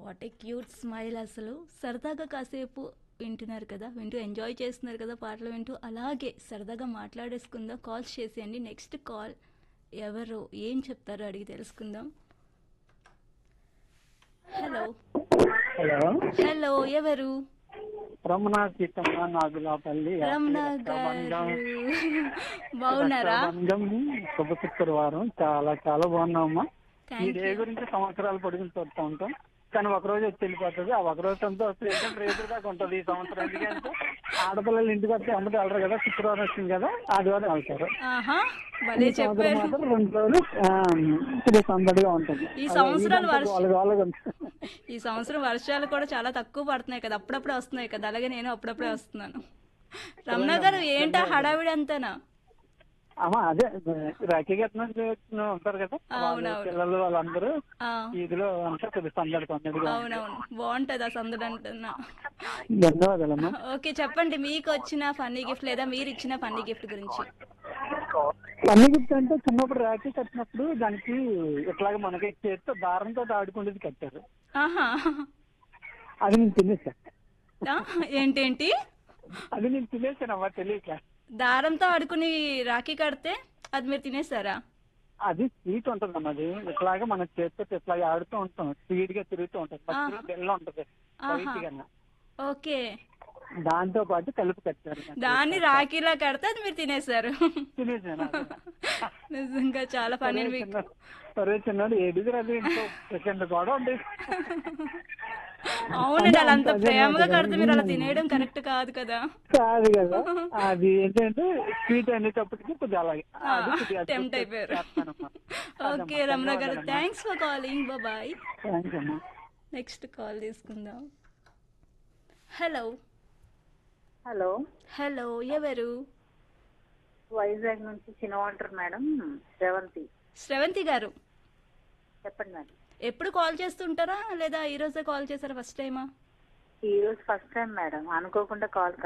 What a cute smile అసలు సరదాగా కాసేపు వింటున్నారు కదా వింటూ ఎంజాయ్ చేస్తున్నారు కదా పాటలు వింటూ అలాగే సరదాగా మాట్లాడేసుకుందాం కాల్స్ చేసేయండి నెక్స్ట్ కాల్ ఎవరు ఏం చెప్తారో అడిగి తెలుసుకుందాం హలో హలో హలో ఎవరు రమణ సీతమ్మ నాగులాపల్లి రమణ గారు బాగున్నారా రక్షాబంధం శుభ శుక్రవారం చాలా చాలా బాగున్నామమ్మా ఈ థ్యాంక్ డే యూ గురించి సంవత్సరాలు పొడిగిన చూస్తూ ఉంటాం కానీ ఒక రోజు వచ్చి వెళ్ళిపోతుంది ఆ ఒక రోజు సంతోషం ఏంటంటే రేపు దాకా ఉంటుంది ఈ సంవత్సరం ఎందుకంటే ఆడపిల్లలు ఇంటికి వస్తే అమ్మటి వెళ్ళరు కదా శుక్రవారం వచ్చింది కదా ఆదివారం వెళ్తారు ఆహా భలే ఈ సంవత్సరం చెప్పారు మాత్రం రెండు రోజులు ఆ, ఇది సందడిగా ఉంటుంది ఈ సంవత్సరాలు ఇదంతా వర్ష- గోల గోలగా ఉంటుంది. ఈ సంవత్సరం వర్షాలు కూడా చాలా తక్కువ పడుతున్నాయి కదా అప్పుడప్పుడే వస్తున్నాయి కదా అలాగే నేను అప్పుడప్పుడే వస్తున్నాను రమణ గారు ఏంటా హడావిడి అంతేనా అమ్మా అదే రాఖీ కట్నం ఉంటారు కదా వాళ్ళ అవునవును. పిల్లలు వాళ్ళందరూ ఆ, ఈదిలో అంతా కొద్దిగా సందడి సందడిగా అవునవును బాగుంటది ఆ సందడి అంటున్నా ధన్యవాదాలమ్మా ఓకే చెప్పండి మీకు వచ్చిన ఫన్నీ గిఫ్ట్ లేదా మీరు ఇచ్చిన ఫన్నీ గిఫ్ట్ గురించి పన్ను గిఫ్ట్ అంటే చిన్నప్పుడు రాఖీ కట్టినప్పుడు దానికి ఇట్లాగా మనకి చేతితో దారంతో ఆడుకునేది కట్టారు ఆహా అది నేను తినేసా ఆ, ఏంటేంటి అది నేను తినేసానమ్మా తెలియక దారంతో ఆడుకుని రాఖీ కడితే అది మీరు తినేసారా అది స్వీట్ ఉంటుందమ్మా అది ఇట్లాగా మన చేతితో ఇట్లాగా ఆడుతూ ఉంటాం స్పీడ్ గా తిరుగుతూ ఉంటాం మధ్యలో బెల్లం ఉంటది ఆహా. వైట్ గా ఓకే దాంతో పాటు కలిపి కట్టారు దాన్ని రాఖీలా కడితే అది మీరు తినేసారు తినేసాను అది. నిజంగా చాలా ఫన్నీ సరే చిన్న- సరే చిన్నాడు ఏడుగురు అది ఇంకో సెకండ్ కూడా ఉంది అవునండి అలా అంత ప్రేమగా కడితే మీరు అలా తినేయడం కరెక్ట్ కాదు కదా కాదు కదా అది ఏంటంటే స్వీట్ అనేటప్పటికి కొద్దిగా అలాగే అది కొద్దిగా టెంప్ట్ అయిపోయారు చేస్తానమ్మా. Okay Ramana garu thanks for calling bye thanks అమ్మా నెక్స్ట్ కాల్ తీసుకుందాం హలో హలో హలో ఎవరు వైజాగ్ నుంచి చిన్నవాంటర్ మేడం రేవంతి శ్రవంతి గారు చెప్పండి మేడం ఎప్పుడు కాల్ చేస్తుంటారా లేదా ఈ రోజే కాల్ చేశారా ఫస్ట్ టైమా ఈ రోజు ఫస్ట్ టైం మేడం అనుకోకుండా కాల్